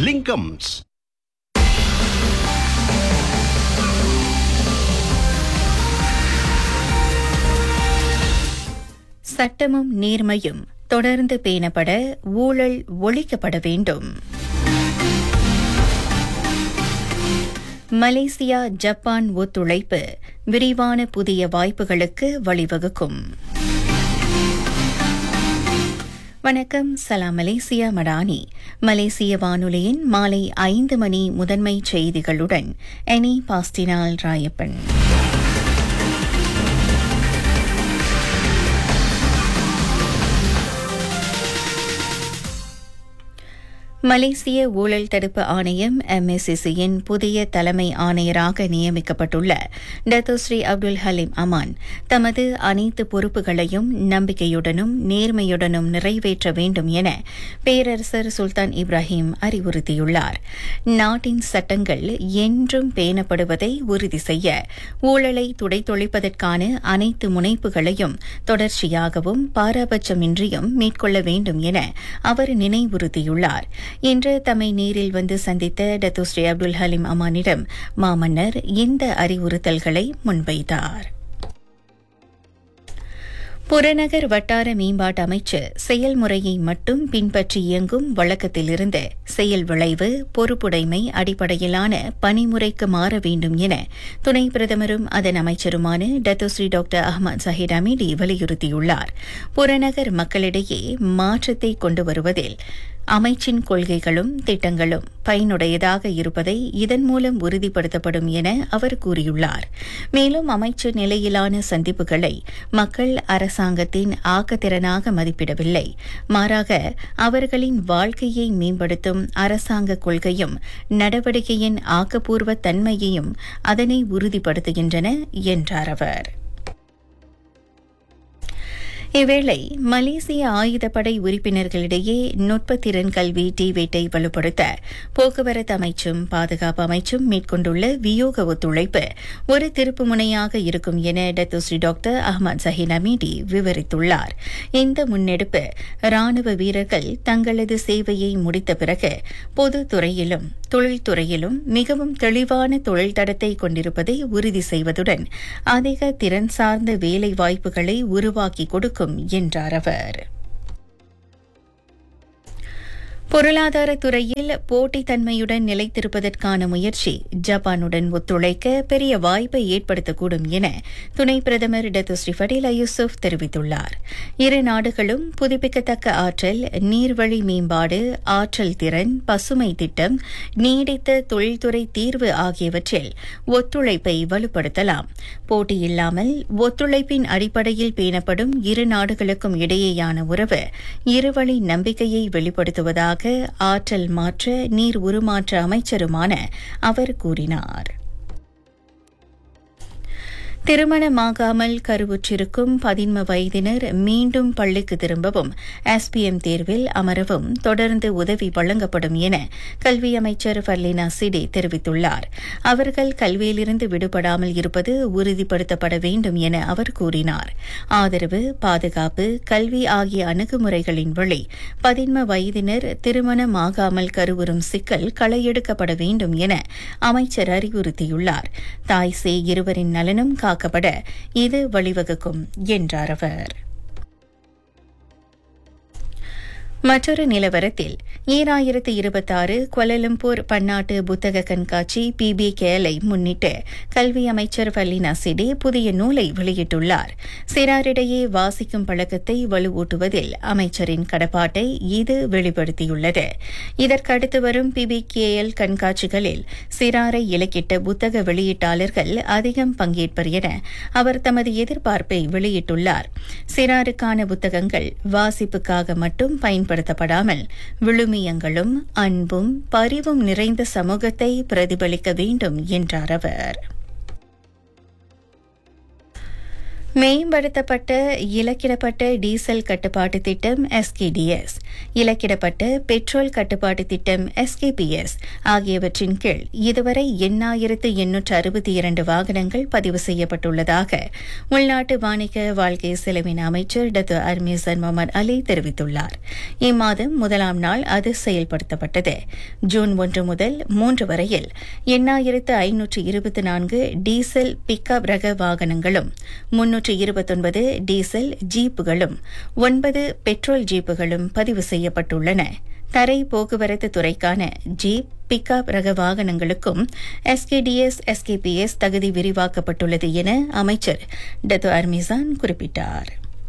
லிங்கம்ஸ் சட்டமும் நேர்மையும் தொடர்ந்து பேணப்பட ஊழல் ஒழிக்கப்பட வேண்டும் மலேசியா ஜப்பான் ஒத்துழைப்பு விரிவான புதிய வாய்ப்புகளுக்கு வழிவகுக்கும் வணக்கம் சலாம் மலேசியா மடானி மலேசிய வானொலியின் மாலை ஐந்து மணி முதன்மை செய்திகளுடன் எனி பாஸ்டினால் ராயப்பன் மலேசிய ஊழல் தடுப்பு ஆணையம் எம்எஸ்சிசியின் புதிய தலைமை ஆணையராக நியமிக்கப்பட்டுள்ள டத்தோஸ்ரீ அப்துல் ஹலீம் அமான் தமது அனைத்து பொறுப்புகளையும் நம்பிக்கையுடனும் நேர்மையுடனும் நிறைவேற்ற வேண்டும் என பேரரசர் சுல்தான் இப்ராஹிம் அறிவுறுத்தியுள்ளார் நாட்டின் சட்டங்கள் என்றும் பேணப்படுவதை உறுதி செய்ய ஊழலை துடைத்தொழிப்பதற்கான அனைத்து முனைப்புகளையும் தொடர்ச்சியாகவும் பாரபட்சமின்றியும் மேற்கொள்ள வேண்டும் என அவர் நினைவுறுத்தியுள்ளார் இன்று தம்மை நேரில் வந்து சந்தித்த டத்தோஸ்ரீ அப்துல் ஹலீம் அமானிடம் மாமன்னர் இந்த அறிவுறுத்தல்களை முன்வைத்தார் புறநகர் வட்டார மேம்பாட்டு அமைச்சு செயல்முறையை மட்டும் பின்பற்றி இயங்கும் வழக்கத்திலிருந்து செயல் விளைவு பொறுப்புடைமை அடிப்படையிலான பணிமுறைக்கு மாற வேண்டும் என துணை பிரதமரும் அதன் அமைச்சருமான Datuk Seri doctor Ahmad Zahid Hamidi வலியுறுத்தியுள்ளார் புறநகர் மக்களிடையே மாற்றத்தை கொண்டு வருவதில் அமைச்சின் கொள்கைகளும் திட்டங்களும் பயனுடையதாக இருப்பதை இதன் மூலம் உறுதிப்படுத்தப்படும் என அவர் கூறியுள்ளார் மேலும் அமைச்சு நிலையிலான சந்திப்புகளை மக்கள் அரசாங்கத்தின் ஆக்கத்திறனாக மதிப்பிடவில்லை மாறாக அவர்களின் வாழ்க்கையை மேம்படுத்தும் அரசாங்க கொள்கையும் நடவடிக்கையின் ஆக்கப்பூர்வ தன்மையையும் அதனை உறுதிப்படுத்துகின்றன என்றார் அவர் இவ்வேளை மலேசிய ஆயுதப்படை உறுப்பினர்களிடையே நுட்பத்திறன் கல்வி டிவேட்டை வலுப்படுத்த போக்குவரத்து அமைச்சும் பாதுகாப்பு அமைச்சும் மேற்கொண்டுள்ள வியோக ஒத்துழைப்பு ஒரு திருப்பு முனையாக இருக்கும் என Datuk Seri doctor Ahmad Zahid Hamidi விவரித்துள்ளார் இந்த முன்னெடுப்பு ராணுவ வீரர்கள் தங்களது சேவையை முடித்த பிறகு பொது துறையிலும் தொழில்துறையிலும் மிகவும் தெளிவான தொழில் தடத்தை கொண்டிருப்பதை உறுதி செய்வதுடன் அதிக திறன் சார்ந்த வேலை வாய்ப்புகளை உருவாக்கி கொடுக்கும் என்றார் அவர் பொருளாதார துறையில் போட்டித்தன்மையுடன் நிலைத்திருப்பதற்கான முயற்சி ஜப்பானுடன் ஒத்துழைக்க பெரிய வாய்ப்பை ஏற்படுத்தக்கூடும் என துணை பிரதமர் டத்துஸ்ரீ ஃபடேலா யூசுப் தெரிவித்துள்ளார் இரு நாடுகளும் புதுப்பிக்கத்தக்க ஆற்றல் நீர்வழி மேம்பாடு ஆற்றல் திறன் பசுமை திட்டம் நீடித்த தொழில்துறை தீர்வு ஆகியவற்றில் ஒத்துழைப்பை வலுப்படுத்தலாம் போட்டியில்லாமல் ஒத்துழைப்பின் அடிப்படையில் பேணப்படும் இரு நாடுகளுக்கும் இடையேயான உறவு இருவழி நம்பிக்கையை வெளிப்படுத்துவதாக ஆற்றல் மாற்ற நீர் உருமாற்ற அமைச்சருமான அவர் கூறினார் திருமணமாகாமல் கருவுற்றிருக்கும் பதின்ம வயதினர் மீண்டும் பள்ளிக்கு திரும்பவும் எஸ்பிஎம் தேர்வில் அமரவும் தொடர்ந்து உதவி வழங்கப்படும் என கல்வி அமைச்சர் ஃபர்லினா சிடே தெரிவித்துள்ளார் அவர்கள் கல்வியிலிருந்து விடுபடாமல் இருப்பது உறுதிப்படுத்தப்பட வேண்டும் என அவர் கூறினார் ஆதரவு பாதுகாப்பு கல்வி ஆகிய அணுகுமுறைகளின் வழி பதின்ம வயதினர் திருமணமாகாமல் கருவுறும் சிக்கல் களையெடுக்கப்பட வேண்டும் என அமைச்சர் அறிவுறுத்தியுள்ளார் தாய் சே இருவரின் நலனும் காக்கப்பட இது வழிவகுக்கும் என்றார் அவர் மற்றொரு நிலவரத்தில் ஈராயிரத்து இருபத்தாறு கொலலம்பூர் பன்னாட்டு புத்தக கண்காட்சி பிபி கேலை முன்னிட்டு கல்வி அமைச்சர் ஃபல்லினா சிடே புதிய நூலை வெளியிட்டுள்ளார் சிறாரிடையே வாசிக்கும் பழக்கத்தை வலுவூட்டுவதில் அமைச்சரின் கடப்பாட்டை இது வெளிப்படுத்தியுள்ளது இதற்கடுத்து வரும் பிபிகேஎல் கண்காட்சிகளில் சிறாரை இலக்கிட்ட புத்தக வெளியீட்டாளர்கள் அதிகம் பங்கேற்பர் என அவர் தமது எதிர்பார்ப்பை வெளியிட்டுள்ளார் சிறாருக்கான புத்தகங்கள் வாசிப்புக்காக மட்டும் பயன்படுத்தப்படாமல் விழுமியங்களும் அன்பும் பரிவும் நிறைந்த சமூகத்தை பிரதிபலிக்க வேண்டும் என்றார் அவர் மேம்படுத்தப்பட்ட இலக்கிடப்பட்ட டீசல் கட்டுப்பாட்டு திட்டம் எஸ்கேடிஎஸ் இலக்கிடப்பட்ட பெட்ரோல் கட்டுப்பாட்டு திட்டம் எஸ்கேபிஎஸ் ஆகியவற்றின் கீழ் இதுவரை எண்ணாயிரத்து எண்ணூற்று அறுபத்தி இரண்டு வாகனங்கள் பதிவு செய்யப்பட்டுள்ளதாக உள்நாட்டு வாணிக வாழ்க்கை செலவின அமைச்சர் டத்து அர்மீசன் முகமது அலி தெரிவித்துள்ளார் இம்மாதம் முதலாம் நாள் அது செயல்படுத்தப்பட்டது ஜூன் ஒன்று முதல் மூன்று வரையில் எண்ணாயிரத்து ஐநூற்று இருபத்தி நான்கு டீசல் பிக்கப் ரக வாகனங்களும் முன்னூற்று இருபத்தொன்பது டீசல் ஜீப்புகளும் ஒன்பது பெட்ரோல் ஜீப்புகளும் பதிவு செய்யப்பட்டுள்ளன தரை போக்குவரத்து துறைக்கான ஜீப் பிக்கப் ரக வாகனங்களுக்கும் எஸ்கேடிஎஸ் எஸ்கேபிஎஸ் தகுதி விரிவாக்கப்பட்டுள்ளது என அமைச்சர் டத்து அர்மிசான் குறிப்பிட்டார்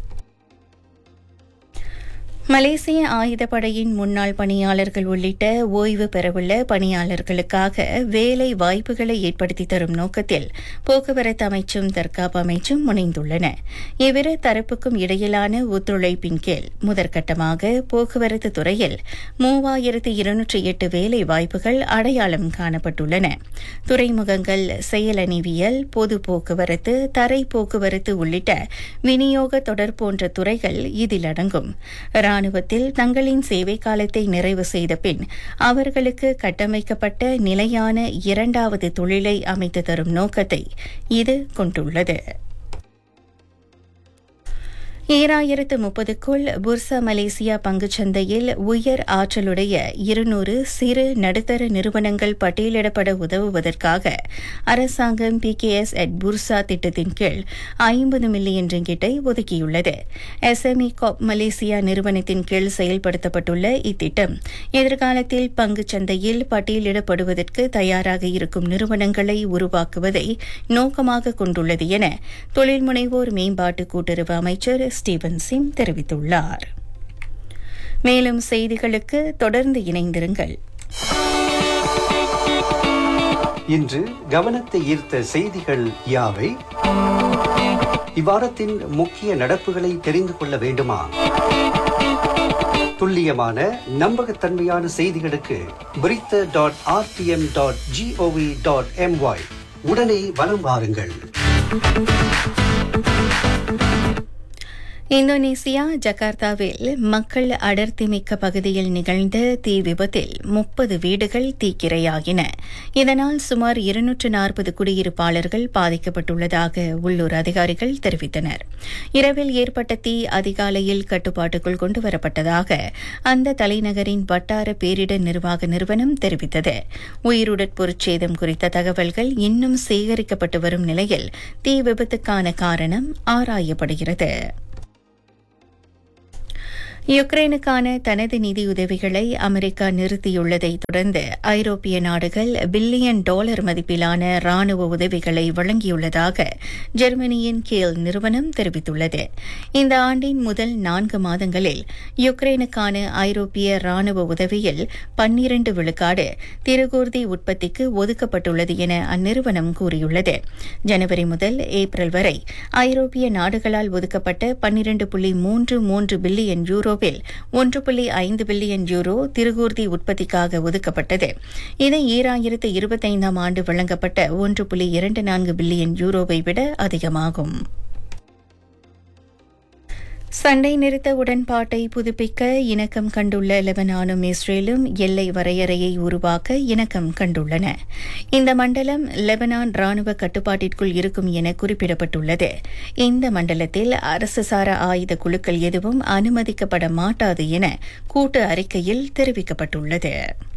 மலேசிய ஆயுதப்படையின் முன்னாள் பணியாளர்கள் உள்ளிட்ட ஓய்வு பெறவுள்ள பணியாளர்களுக்காக வேலை வாய்ப்புகளை ஏற்படுத்தி தரும் நோக்கத்தில் போக்குவரத்து அமைச்சும் தற்காப்பு அமைச்சும் முனைந்துள்ளன இவ்விரு தரப்புக்கும் இடையிலான ஒத்துழைப்பின் கீழ் முதற்கட்டமாக போக்குவரத்து துறையில் மூவாயிரத்து இருநூற்றி எட்டு வேலை வாய்ப்புகள் அடையாளம் காணப்பட்டுள்ளன துறைமுகங்கள் செயலணிவியல் பொது போக்குவரத்து தரை போக்குவரத்து உள்ளிட்ட விநியோக தொடர் போன்ற துறைகள் இதில் அடங்கும் ராணுவத்தில் தங்களின் சேவை காலத்தை நிறைவு செய்த பின் அவர்களுக்கு கட்டமைக்கப்பட்ட நிலையான இரண்டாவது தொழிலை அமைத்து தரும் நோக்கத்தை இது கொண்டுள்ளது ஈராயிரத்து முப்பதுக்குள் புர்சா மலேசியா பங்குச்சந்தையில் உயர் ஆற்றலுடைய இருநூறு சிறு நடுத்தர நிறுவனங்கள் பட்டியலிடப்பட உதவுவதற்காக அரசாங்கம் P K S at Bursa திட்டத்தின் கீழ் ஐம்பது மில்லியன் ரிங்கிட்டை ஒதுக்கியுள்ளது எஸ்எம்இ காப் மலேசியா நிறுவனத்தின் கீழ் செயல்படுத்தப்பட்டுள்ள இத்திட்டம் எதிர்காலத்தில் பங்குச்சந்தையில் பட்டியலிடப்படுவதற்கு தயாராக இருக்கும் நிறுவனங்களை உருவாக்குவதை நோக்கமாக கொண்டுள்ளது என தொழில் முனைவோர் மேம்பாட்டு கூட்டுறவு அமைச்சர் ஸ்டீவன் சிம் தெரிவித்துள்ளார் மேலும் செய்திகளுக்கு தொடர்ந்து இணைந்திருங்கள் இன்று கவனத்தை ஈர்த்த செய்திகள் யாவை இவ்வாரத்தின் முக்கிய நடப்புகளை தெரிந்து கொள்ள வேண்டுமா துல்லியமான நம்பகத்தன்மையான செய்திகளுக்கு Berita dot RTM dot GOV dot MY உடனே வலம் வாருங்கள் இந்தோனேசியா ஜகார்த்தாவில் மக்கள் அடர்த்தி மிக்க பகுதியில் நிகழ்ந்த தீ விபத்தில் முப்பது வீடுகள் தீக்கிரையாகின இதனால் சுமார் இருநூற்று நாற்பது குடியிருப்பாளர்கள் பாதிக்கப்பட்டுள்ளதாக உள்ளூர் அதிகாரிகள் தெரிவித்தனர் இரவில் ஏற்பட்ட தீ அதிகாலையில் கட்டுப்பாட்டுக்குள் கொண்டுவரப்பட்டதாக அந்த தலைநகரின் வட்டார பேரிடர் நிர்வாக நிறுவனம் தெரிவித்தது உயிருடற்பொருட்சேதம் குறித்த தகவல்கள் இன்னும் சேகரிக்கப்பட்டு வரும் நிலையில் தீ விபத்துக்கான காரணம் ஆராயப்படுகிறது யுக்ரைனுக்கான தனது நிதியுதவிகளை அமெரிக்கா நிறுத்தியுள்ளதை தொடர்ந்து ஐரோப்பிய நாடுகள் பில்லியன் டாலர் மதிப்பிலான ராணுவ உதவிகளை வழங்கியுள்ளதாக ஜெர்மனியின் கேல் நிறுவனம் தெரிவித்துள்ளது இந்த ஆண்டின் முதல் நான்கு மாதங்களில் யுக்ரைனுக்கான ஐரோப்பிய ராணுவ உதவியில் பன்னிரண்டு விழுக்காடு திருகூர்தி உற்பத்திக்கு ஒதுக்கப்பட்டுள்ளது என அந்நிறுவனம் கூறியுள்ளது ஜனவரி முதல் ஏப்ரல் வரை ஐரோப்பிய நாடுகளால் ஒதுக்கப்பட்ட பன்னிரண்டு புள்ளி மூன்று மூன்று பில்லியன் யூரோ யூரோவில் ஒன்று புள்ளி ஐந்து பில்லியன் யூரோ திருகூர்தி உற்பத்திக்காக ஒதுக்கப்பட்டது இது ஈராயிரத்து இருபத்தைந்தாம் ஆண்டு வழங்கப்பட்ட ஒன்று புள்ளி இரண்டு நான்கு பில்லியன் யூரோவை விட அதிகமாகும் சண்டை நிறுத்த உடன்பாட்டை புதுப்பிக்க இணக்கம் கண்டுள்ள லெபனானும் இஸ்ரேலும் எல்லை வரையறையை உருவாக்க இணக்கம் கண்டுள்ளன இந்த மண்டலம் லெபனான் ராணுவ கட்டுப்பாட்டிற்குள் இருக்கும் என குறிப்பிடப்பட்டுள்ளது இந்த மண்டலத்தில் அரசு சார ஆயுத குழுக்கள் எதுவும் அனுமதிக்கப்பட மாட்டாது என கூட்டு அறிக்கையில் தெரிவிக்கப்பட்டுள்ளது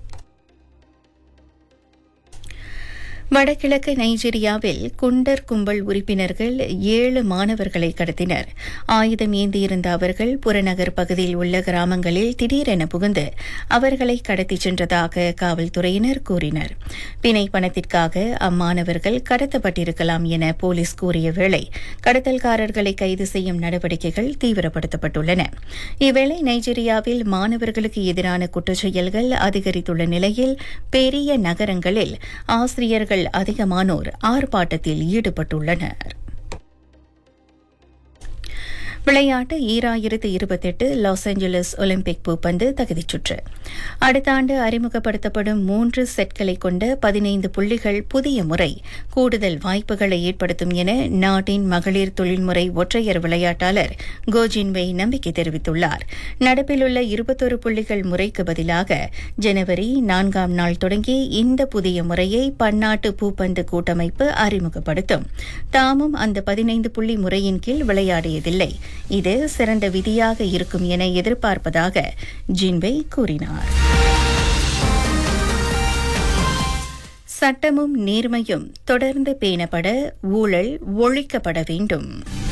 வடகிழக்கு நைஜீரியாவில் குண்டர் கும்பல் உறுப்பினர்கள் ஏழு மாணவர்களை கடத்தினர் ஆயுதம் ஏந்தியிருந்த அவர்கள் புறநகர் பகுதியில் உள்ள கிராமங்களில் திடீரென புகுந்து அவர்களை கடத்திச் சென்றதாக காவல்துறையினர் கூறினர் பிணை பணத்திற்காக அம்மாணவர்கள் கடத்தப்பட்டிருக்கலாம் என போலீஸ் கூறிய வேளை கடத்தல்காரர்களை கைது செய்யும் நடவடிக்கைகள் தீவிரப்படுத்தப்பட்டுள்ளன இவ்வேளை நைஜீரியாவில் மாணவர்களுக்கு எதிரான குற்றச்செயல்கள் அதிகரித்துள்ள நிலையில் பெரிய நகரங்களில் ஆசிரியர்கள் அதிகமானோர் ஆர்ப்பாட்டத்தில் ஈடுபட்டுள்ளனர் விளையாட்டு ஈராயிரத்து இருபத்தெட்டு லாஸ் ஏஞ்சலஸ் ஒலிம்பிக் பூப்பந்து தகுதிச் சுற்று அடுத்த ஆண்டு அறிமுகப்படுத்தப்படும் மூன்று செட்களை கொண்ட பதினைந்து புள்ளிகள் புதிய முறை கூடுதல் வாய்ப்புகளை ஏற்படுத்தும் என நாட்டின் மகளிர் தொழில்முறை ஒற்றையர் விளையாட்டாளர் கோஜின்வை நம்பிக்கை தெரிவித்துள்ளார் நடப்பில் உள்ள இருபத்தொரு புள்ளிகள் முறைக்கு பதிலாக ஜனவரி நான்காம் நாள் தொடங்கி இந்த புதிய முறையை பன்னாட்டு பூப்பந்து கூட்டமைப்பு அறிமுகப்படுத்தும் தாமும் அந்த பதினைந்து புள்ளி முறையின் கீழ் விளையாடியதில்லை இது சிறந்த விதியாக இருக்கும் என எதிர்பார்ப்பதாக ஜின்வை கூறினார் சட்டமும் நேர்மையும் தொடர்ந்து பேணப்பட ஊழல் ஒழிக்கப்பட வேண்டும்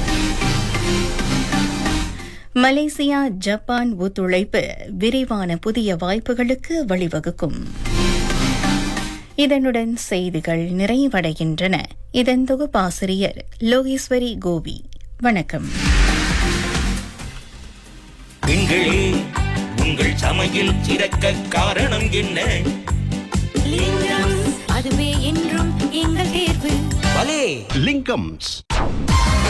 மலேசியா ஜப்பான் ஒத்துழைப்பு விரிவான புதிய வாய்ப்புகளுக்கு வழிவகுக்கும் இதனுடன் செய்திகள் நிறைவடைகின்றன இதன் தொகுப்பாசிரியர் லோகேஸ்வரி கோவி வணக்கம் பெண்களே உங்கள் சமையல் சிறக்க காரணம் என்ன லிங்கம் அதுவே என்றும் எங்கள் தேர்வு பலே லிங்கம்ஸ்